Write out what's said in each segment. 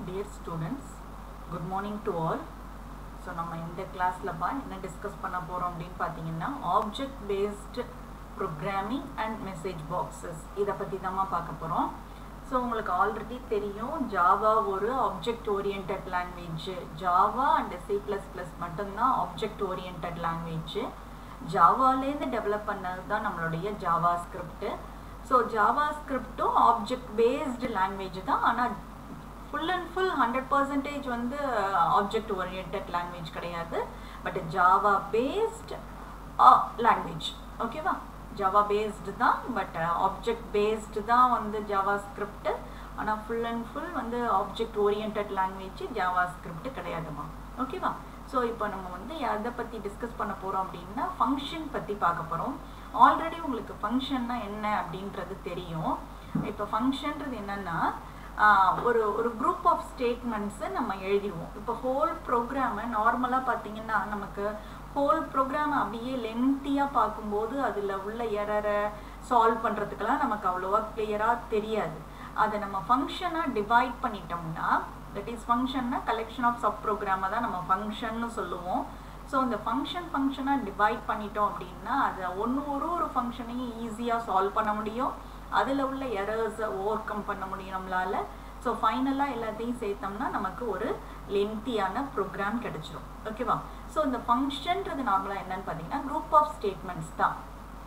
dear students good morning to all so நம்ம இந்த கிளாஸ்லப்பா என்ன டிஸ்கஸ் பண்ண போகிறோம் அப்படின்னு பார்த்தீங்கன்னா object based programming and message boxes இதை பற்றி தாம்மா பார்க்க போகிறோம் ஸோ உங்களுக்கு ஆல்ரெடி தெரியும் ஜாவா ஒரு object oriented language Java and C plus plus மட்டும்தான் ஆப்ஜெக்ட் ஓரியன்ட் லாங்குவேஜ் ஜாவாலேருந்து டெவலப் பண்ணது தான் நம்மளுடைய ஜாவா ஸ்கிரிப்ட் ஸோ ஜாவா ஸ்கிரிப்டும் ஆப்ஜெக்ட் பேஸ்டு லாங்குவேஜ் தான் ஆனால் full and full hundred percentage வந்து ஆப்ஜெக்ட் ஓரியன்ட் லாங்குவேஜ் கிடையாது பட் ஜாவா பேஸ்ட் லாங்குவேஜ் ஓகேவா ஜாவா பேஸ்டு தான் பட் ஆப்ஜெக்ட் பேஸ்டு தான் வந்து ஜாவா ஸ்கிரிப்ட் ஆனால் ஃபுல் அண்ட் ஃபுல் வந்து object oriented language JavaScript கிடையாதுமா ஓகேவா ஸோ இப்போ நம்ம வந்து எதை பற்றி டிஸ்கஸ் பண்ண போகிறோம் அப்படின்னா ஃபங்க்ஷன் பற்றி பார்க்க போகிறோம் ஆல்ரெடி உங்களுக்கு ஃபங்க்ஷன்னா என்ன அப்படின்றது தெரியும் இப்போ ஃபங்க்ஷன்றது என்னென்னா ஒரு ஒரு குரூப் ஆஃப் ஸ்டேட்மெண்ட்ஸை நம்ம எழுதிடுவோம் இப்போ ஹோல் ப்ரோக்ராமை நார்மலாக பார்த்தீங்கன்னா நமக்கு ஹோல் ப்ரோக்ராம் அப்படியே லென்த்தியாக பார்க்கும்போது அதில் உள்ள எரரை சால்வ் பண்ணுறதுக்கெல்லாம் நமக்கு அவ்வளோவா கிளியராக தெரியாது அதை நம்ம ஃபங்க்ஷனாக டிவைட் பண்ணிட்டோம்னா தட் இஸ் ஃபங்க்ஷன்னா கலெக்ஷன் ஆஃப் சப் ப்ரோக்ராமை தான் நம்ம ஃபங்க்ஷன்னு சொல்லுவோம் ஸோ இந்த ஃபங்க்ஷன் ஃபங்க்ஷனாக டிவைட் பண்ணிட்டோம் அப்படின்னா அதை ஒன்று ஒரு ஒரு ஃபங்க்ஷனையும் ஈஸியாக சால்வ் பண்ண முடியும் அதில் உள்ள எரர்ஸை ஓவர் கம் பண்ண முடியும் நம்மளால் ஸோ ஃபைனலாக எல்லாத்தையும் சேர்த்தோம்னா நமக்கு ஒரு லென்த்தியான ப்ரோக்ராம் கிடைச்சிரும் ஓகேவா ஸோ இந்த ஃபங்க்ஷன்றது நார்மலாக என்னன்னு பார்த்தீங்கன்னா குரூப் ஆஃப் ஸ்டேட்மெண்ட்ஸ் தான்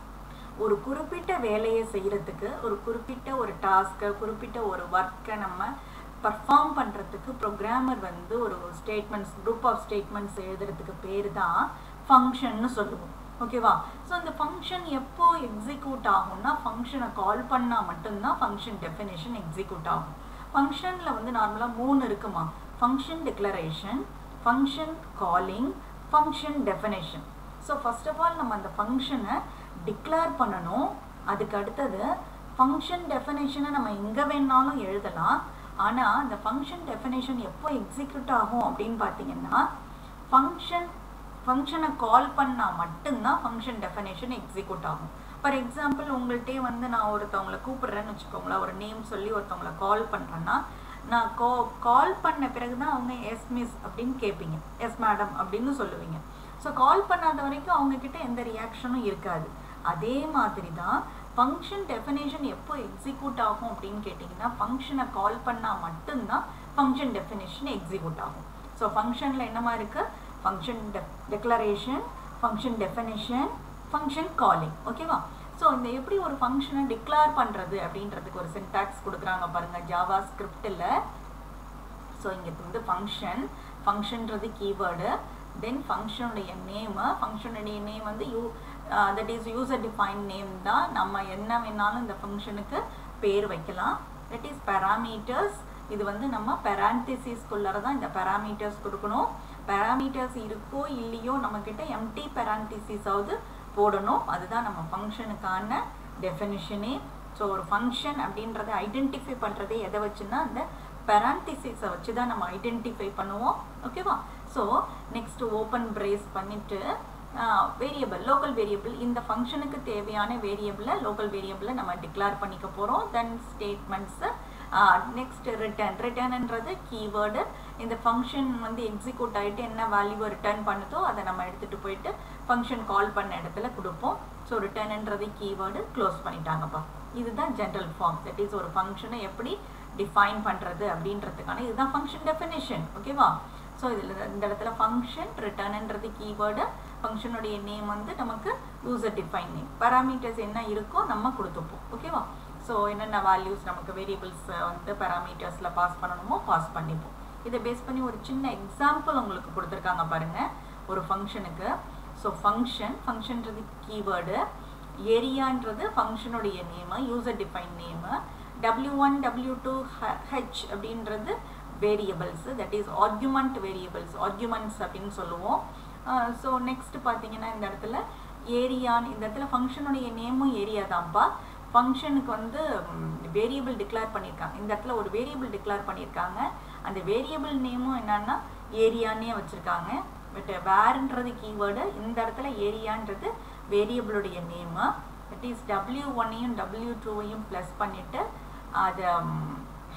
ஒரு குறிப்பிட்ட வேலையை செய்கிறதுக்கு ஒரு குறிப்பிட்ட ஒரு டாஸ்க்கை குறிப்பிட்ட ஒரு ஒர்க்கை நம்ம பர்ஃபார்ம் பண்ணுறதுக்கு ப்ரோக்ராமர் வந்து ஒரு ஸ்டேட்மெண்ட்ஸ் குரூப் ஆஃப் ஸ்டேட்மெண்ட்ஸ் எழுதுறதுக்கு பேர் தான் ஃபங்க்ஷன்னு சொல்லுவோம் ஓகேவா ஸோ இந்த ஃபங்க்ஷன் எப்போ எக்ஸிக்யூட் ஆகும்னா ஃபங்க்ஷனை கால் பண்ணால் மட்டும்தான் ஃபங்க்ஷன் டெஃபினேஷன் எக்ஸிக்யூட் ஆகும் ஃபங்க்ஷனில் வந்து நார்மலாக மூணு இருக்குமா function declaration function calling function definition so first of all நம்ம அந்த ஃபங்க்ஷனை டிக்ளேர் பண்ணணும் அதுக்கு அடுத்தது ஃபங்க்ஷன் டெஃபினேஷனை நம்ம எங்கே வேணாலும் எழுதலாம் ஆனால் அந்த ஃபங்க்ஷன் டெஃபினேஷன் எப்போ எக்ஸிக்யூட் ஆகும் அப்படின்னு பார்த்தீங்கன்னா ஃபங்க்ஷன் ஃபங்க்ஷனை கால் பண்ணால் மட்டும்தான் ஃபங்க்ஷன் டெஃபினேஷன் எக்ஸிக்யூட் ஆகும் ஃபார் எக்ஸாம்பிள் உங்கள்கிட்டே வந்து நான் ஒருத்தவங்களை கூப்பிட்றேன்னு வச்சுக்கோங்களேன் ஒரு நேம் சொல்லி ஒருத்தவங்களை கால் பண்ணுறேன்னா நான் கா கால் பண்ண பிறகு தான் அவங்க எஸ் மிஸ் அப்படின்னு கேட்பீங்க எஸ் மேடம் அப்படின்னு சொல்லுவீங்க ஸோ கால் பண்ணாத வரைக்கும் அவங்கக்கிட்ட எந்த ரியாக்ஷனும் இருக்காது அதே மாதிரி தான் ஃபங்க்ஷன் டெஃபினேஷன் எப்போ எக்ஸிக்யூட் ஆகும் அப்படின்னு கேட்டிங்கன்னா ஃபங்க்ஷனை கால் பண்ணால் மட்டும்தான் ஃபங்க்ஷன் டெஃபினேஷன் எக்ஸிக்யூட் ஆகும் ஸோ ஃபங்க்ஷனில் என்னமா இருக்குது ஃபங்க்ஷன் டெ declaration function definition function calling ஓகேவா ஸோ இந்த எப்படி ஒரு ஃபங்க்ஷனை டிக்ளேர் பண்ணுறது அப்படின்றதுக்கு ஒரு சின்டாக்ஸ் கொடுக்குறாங்க பாருங்கள் ஜாவா ஸ்கிரிப்டில் ஸோ இங்கே வந்து ஃபங்க்ஷன் ஃபங்க்ஷன்றது கீவேர்டு தென் ஃபங்க்ஷனுடைய நேமு ஃபங்க்ஷனுடைய நேம் வந்து you that is user define name தான் நம்ம என்ன வேணாலும் இந்த ஃபங்க்ஷனுக்கு பேர் வைக்கலாம் தட் இஸ் பேராமீட்டர்ஸ் இது வந்து நம்ம பெரான்டிசிஸ்குள்ளார தான் இந்த பேராமீட்டர்ஸ் கொடுக்கணும் பேராமீட்டர்ஸ் இருக்கோ இல்லையோ நம்மக்கிட்ட எம்டி பெரான்டிசிஸாவது போடணும் அதுதான் நம்ம ஃபங்க்ஷனுக்கான டெஃபினிஷனே ஸோ ஒரு ஃபங்க்ஷன் அப்படின்றத ஐடென்டிஃபை பண்ணுறதே எதை வச்சுன்னா அந்த பெரான்டிசிஸை வச்சு தான் நம்ம ஐடென்டிஃபை பண்ணுவோம் ஓகேவா ஸோ நெக்ஸ்ட் ஓப்பன் பிரேஸ் பண்ணிவிட்டு வேரியபிள் லோக்கல் வேரியபிள் இந்த ஃபங்க்ஷனுக்கு தேவையான வேரியபிளை லோக்கல் வேரியபிளை நம்ம டிக்ளேர் பண்ணிக்க போகிறோம் தென் ஸ்டேட்மெண்ட்ஸு நெக்ஸ்ட் ரிட்டர்ன் ரிட்டர்ன்ன்றது கீவேர்டு இந்த ஃபங்க்ஷன் வந்து எக்ஸிக்யூட் ஆகிட்டு என்ன வேல்யூவை ரிட்டர்ன் பண்ணுதோ அதை நம்ம எடுத்துகிட்டு போயிட்டு ஃபங்க்ஷன் கால் பண்ண இடத்துல கொடுப்போம் ஸோ ரிட்டர்ன்ன்றது கீவேர்டு க்ளோஸ் பண்ணிட்டாங்கப்பா இதுதான் ஜென்ரல் ஃபார்ம் தட் இஸ் ஒரு ஃபங்க்ஷனை எப்படி டிஃபைன் பண்ணுறது அப்படின்றதுக்கான இதுதான் ஃபங்க்ஷன் டெஃபினேஷன் ஓகேவா ஸோ இதில் இந்த இடத்துல ஃபங்க்ஷன் ரிட்டர்ன்ன்றது கீவேர்டு ஃபங்க்ஷனுடைய நேம் வந்து நமக்கு யூசர் டிஃபைன் நேம் பேராமீட்டர்ஸ் என்ன இருக்கோ நம்ம கொடுத்துப்போம் ஓகேவா ஸோ என்னென்ன வேல்யூஸ் நமக்கு வேரியபிள்ஸ் வந்து பேராமீட்டர்ஸில் பாஸ் பண்ணணுமோ பாஸ் பண்ணிப்போம் இதை பேஸ் பண்ணி ஒரு சின்ன எக்ஸாம்பிள் உங்களுக்கு கொடுத்துருக்காங்க பாருங்கள் ஒரு ஃபங்க்ஷனுக்கு ஸோ ஃபங்க்ஷன் ஃபங்க்ஷன்றது கீவேர்டு ஏரியான்றது ஃபங்க்ஷனுடைய name user define name W one W two H அப்படின்றது variables that is argument variables arguments அப்படின்னு சொல்லுவோம் ஸோ நெக்ஸ்ட் பார்த்தீங்கன்னா இந்த இடத்துல ஏரியான்னு இந்த இடத்துல ஃபங்க்ஷனுடைய நேமும் ஏரியா தான்ப்பா ஃபங்க்ஷனுக்கு வந்து வேரியபிள் டிக்ளேர் பண்ணியிருக்காங்க இந்த இடத்துல ஒரு வேரியபிள் டிக்ளேர் பண்ணியிருக்காங்க அந்த வேரியபிள் நேமும் என்னன்னா ஏரியானே வச்சுருக்காங்க பட் வேறுன்றது கீவேர்டு இந்த இடத்துல ஏரியான்றது வேரியபிளுடைய நேமு தட் இஸ் டபிள்யூ ஒன்னையும் டபிள்யூ டூவையும் ப்ளஸ் பண்ணிவிட்டு அதை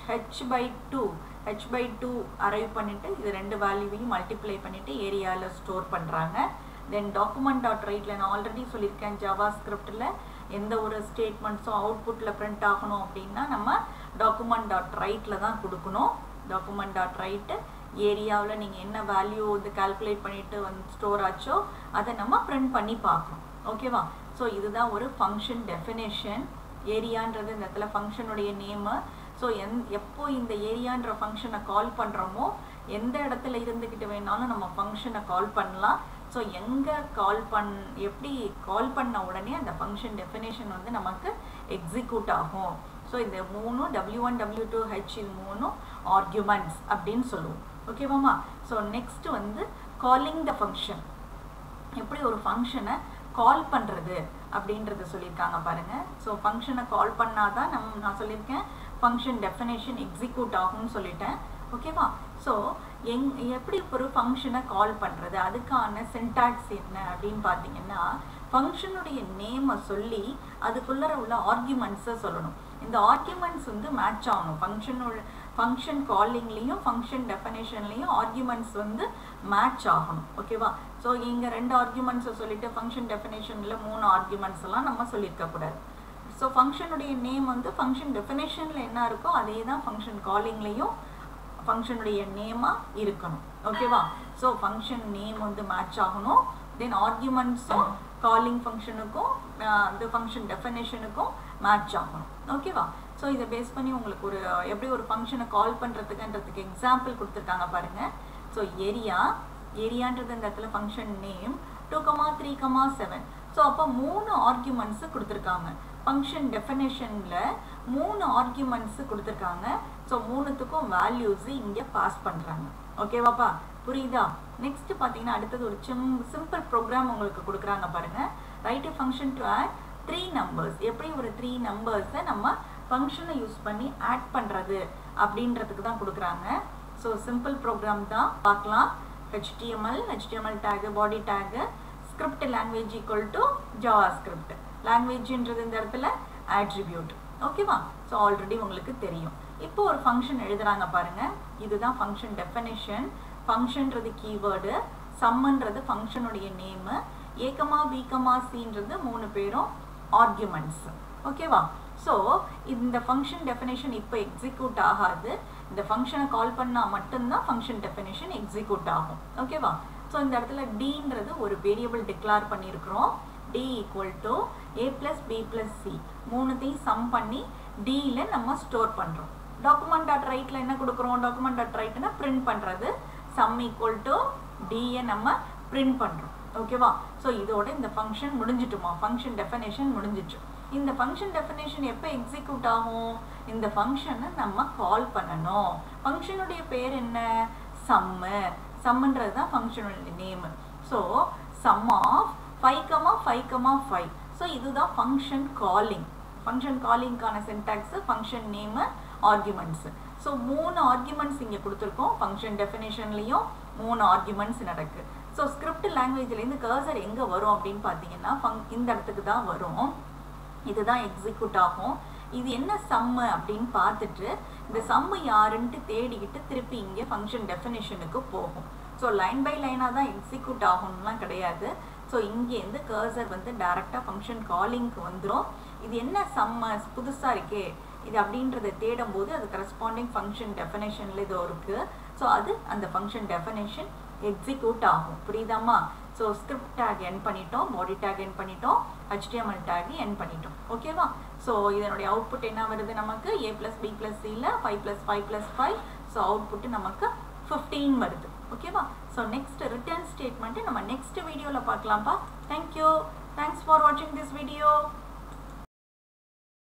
H by two H by two arrive பண்ணிவிட்டு இது ரெண்டு வேல்யூவையும் மல்டிப்ளை பண்ணிவிட்டு ஏரியாவில் ஸ்டோர் பண்ணுறாங்க தென் டாக்குமெண்ட் டாட் ரைட்டில் நான் ஆல்ரெடி சொல்லியிருக்கேன் ஜாவா ஸ்கிரிப்டில் எந்த ஒரு ஸ்டேட்மெண்ட்ஸும் அவுட்புட்டில் பிரிண்ட் ஆகணும் அப்படின்னா நம்ம டாக்குமெண்ட் டாட் ரைட்டில் தான் கொடுக்கணும் டாக்குமெண்ட் டாட் ரைட்டு ஏரியாவில் நீங்கள் என்ன வேல்யூ வந்து கால்குலேட் பண்ணிவிட்டு வந்து ஸ்டோர் ஆச்சோ அதை நம்ம பிரிண்ட் பண்ணி பார்க்கணும் ஓகேவா ஸோ இதுதான் ஒரு ஃபங்க்ஷன் டெஃபினேஷன் ஏரியான்றது இந்த இடத்துல ஃபங்க்ஷனுடைய நேமு ஸோ எந் எப்போ இந்த ஏரியான்ற ஃபங்க்ஷனை கால் பண்ணுறோமோ எந்த இடத்துல இருந்துக்கிட்டு வேணாலும் நம்ம ஃபங்க்ஷனை கால் பண்ணலாம் ஸோ எங்கே கால் பண் எப்படி கால் பண்ண உடனே அந்த ஃபங்க்ஷன் டெஃபினேஷன் வந்து நமக்கு எக்ஸிக்யூட் ஆகும் ஸோ இந்த மூணும் W one W two H இது மூணும் ஆர்குமெண்ட்ஸ் அப்படின்னு சொல்லுவோம் ஓகேவாமா ஸோ நெக்ஸ்ட் வந்து காலிங் த ஃபங்க்ஷன் எப்படி ஒரு ஃபங்க்ஷனை கால் பண்ணுறது அப்படின்றத சொல்லியிருக்காங்க பாருங்க ஸோ ஃபங்க்ஷனை கால் பண்ணாதான் நம் நான் சொல்லியிருக்கேன் ஃபங்க்ஷன் டெஃபினேஷன் எக்ஸிக்யூட் ஆகும்னு சொல்லிட்டேன் ஓகேவா ஸோ எங் எப்படி ஒரு ஃபங்க்ஷனை கால் பண்ணுறது அதுக்கான சின்டாக்ஸ் என்ன அப்படின்னு பார்த்தீங்கன்னா ஃபங்க்ஷனுடைய நேமை சொல்லி அதுக்குள்ளே உள்ள ஆர்குமெண்ட்ஸை சொல்லணும் இந்த ஆர்குமெண்ட்ஸ் வந்து மேட்ச் ஆகணும் ஃபங்க்ஷனோட ஃபங்க்ஷன் காலிங்லேயும் ஃபங்க்ஷன் டெஃபனேஷன்லேயும் ஆர்குமெண்ட்ஸ் வந்து மேட்ச் ஆகணும் ஓகேவா ஸோ இங்கே ரெண்டு ஆர்குமெண்ட்ஸை சொல்லிட்டு ஃபங்க்ஷன் டெஃபினேஷனில் மூணு ஆர்குமெண்ட்ஸ் எல்லாம் நம்ம சொல்லியிருக்கக்கூடாது ஸோ ஃபங்க்ஷனுடைய நேம் வந்து ஃபங்க்ஷன் டெஃபினேஷனில் என்ன இருக்கோ அதே தான் ஃபங்க்ஷன் காலிங்லேயும் ஃபங்க்ஷனுடைய நேமாக இருக்கணும் ஓகேவா ஸோ ஃபங்க்ஷன் நேம் வந்து மேட்ச் ஆகணும் தென் ஆர்குமெண்ட்ஸும் காலிங் ஃபங்க்ஷனுக்கும் இந்த ஃபங்க்ஷன் டெஃபினேஷனுக்கும் மேட்ச் ஆகணும் ஓகேவா ஸோ இதை பேஸ் பண்ணி உங்களுக்கு ஒரு எப்படி ஒரு ஃபங்க்ஷனை கால் பண்ணுறதுக்குன்றதுக்கு எக்ஸாம்பிள் கொடுத்துருக்காங்க பாருங்கள் ஸோ ஏரியா ஏரியான்றது இந்த இடத்துல function name two comma three comma seven so அப்போ மூணு ஆர்குமெண்ட்ஸு கொடுத்துருக்காங்க ஃபங்க்ஷன் டெஃபினேஷனில் மூணு ஆர்குமெண்ட்ஸு கொடுத்துருக்காங்க ஸோ மூணுத்துக்கும் வேல்யூஸ் இங்கே பாஸ் பண்ணுறாங்க ஓகேவாப்பா புரியுதா நெக்ஸ்ட் பார்த்தீங்கன்னா அடுத்தது ஒரு சிம் சிம்பிள் ப்ரோக்ராம் உங்களுக்கு கொடுக்குறாங்க பாருங்கள் right function to add three numbers எப்படி ஒரு த்ரீ நம்பர்ஸை நம்ம ஃபங்க்ஷனை யூஸ் பண்ணி ஆட் பண்ணுறது அப்படின்றதுக்கு தான் கொடுக்குறாங்க ஸோ சிம்பிள் ப்ரோக்ராம் தான் பார்க்கலாம் HTML HTML tag body tag script language equal to Java script லாங்குவேஜ்ன்றது இந்த இடத்துல ஆட்ரிபியூட் ஓகேவா ஸோ ஆல்ரெடி உங்களுக்கு தெரியும் இப்போ ஒரு ஃபங்க்ஷன் எழுதுறாங்க பாருங்க இதுதான் ஃபங்க்ஷன் டெஃபனேஷன் ஃபங்க்ஷன்றது கீவேர்டு சம்முன்றது ஃபங்க்ஷனுடைய நேமு ஏகமா பிகமா சின்றது மூணு பேரும் ஆர்குமெண்ட்ஸ் ஓகேவா ஸோ இந்த ஃபங்க்ஷன் டெஃபினேஷன் இப்போ எக்ஸிக்யூட் ஆகாது இந்த ஃபங்க்ஷனை கால் பண்ணால் மட்டும்தான் ஃபங்க்ஷன் டெஃபினேஷன் எக்ஸிக்யூட் ஆகும் ஓகேவா ஸோ இந்த இடத்துல டீன்றது ஒரு வேரியபிள் டிக்ளேர் பண்ணியிருக்கிறோம் T equal to A plus B plus C மூணுத்தையும் சம் பண்ணி டியில் நம்ம ஸ்டோர் பண்ணுறோம் டாக்குமெண்ட் டாட் ரைட்டில் என்ன கொடுக்குறோம் டாக்குமெண்ட் டாட் ரைட்னா பிரிண்ட் பண்ணுறது சம் ஈக்குவல் டு டியை நம்ம பிரிண்ட் பண்ணுறோம் ஓகேவா ஸோ இதோட இந்த ஃபங்க்ஷன் முடிஞ்சிட்டுமா ஃபங்க்ஷன் டெஃபினேஷன் முடிஞ்சிட்டு இந்த ஃபங்க்ஷன் டெஃபினேஷன் எப்போ எக்ஸிக்யூட் ஆகும் இந்த ஃபங்க்ஷனை நம்ம கால் பண்ணணும் ஃபங்க்ஷனுடைய பேர் என்ன சம்மு சம்முன்றது தான் ஃபங்க்ஷனுடைய name so sum of five comma five comma five so இதுதான் ஃபங்க்ஷன் காலிங் ஃபங்க்ஷன் காலிங்கான syntax function name arguments so மூணு ஆர்குமெண்ட்ஸ் இங்கே கொடுத்துருக்கோம் ஃபங்க்ஷன் டெஃபினேஷன்லேயும் மூணு ஆர்குமெண்ட்ஸ் நடக்கு ஸோ ஸ்கிரிப்ட் லாங்குவேஜ்லேருந்து கர்சர் எங்கே வரும் அப்படின்னு பார்த்தீங்கன்னா ஃபங் இந்த இடத்துக்கு தான் வரும் இதுதான் எக்ஸிக்யூட் ஆகும் இது என்ன சம்மு அப்படின்னு பார்த்துட்டு இந்த சம்மு யாருன்ட்டு தேடிக்கிட்டு திருப்பி இங்கே ஃபங்க்ஷன் டெஃபினேஷனுக்கு போகும் ஸோ லைன் பை லைனாக தான் எக்ஸிக்யூட் ஆகணும்லாம் கிடையாது ஸோ இங்கேருந்து கர்சர் வந்து டேரெக்டாக ஃபங்க்ஷன் காலிங்க்கு வந்துடும் இது என்ன சம்ம புதுசாக இருக்கே இது அப்படின்றத தேடும் போது அது கரஸ்பாண்டிங் ஃபங்க்ஷன் டெஃபினேஷனில் இது இருக்குது ஸோ அது அந்த ஃபங்க்ஷன் டெஃபினேஷன் எக்ஸிக்யூட் ஆகும் புரியுதாம்மா ஸோ ஸ்கிரிப்ட் டேக் என் பண்ணிட்டோம் பாடி டேக் என் பண்ணிட்டோம் ஹெச்டிஎம்எல் டேக் என் பண்ணிட்டோம் ஓகேவா ஸோ இதனுடைய அவுட்புட் என்ன வருது நமக்கு ஏ ப்ளஸ் பி ப்ளஸ் சியில் five plus five plus five so output நமக்கு ஃபிஃப்டீன் வருது ஓகேவா ஸோ நெக்ஸ்ட் ரிட்டர்ன் ஸ்டேட்மெண்ட்டு நம்ம நெக்ஸ்ட் வீடியோவில் பார்க்கலாம்ப்பா தேங்க்யூ தேங்க்ஸ் ஃபார் வாட்சிங் திஸ் வீடியோ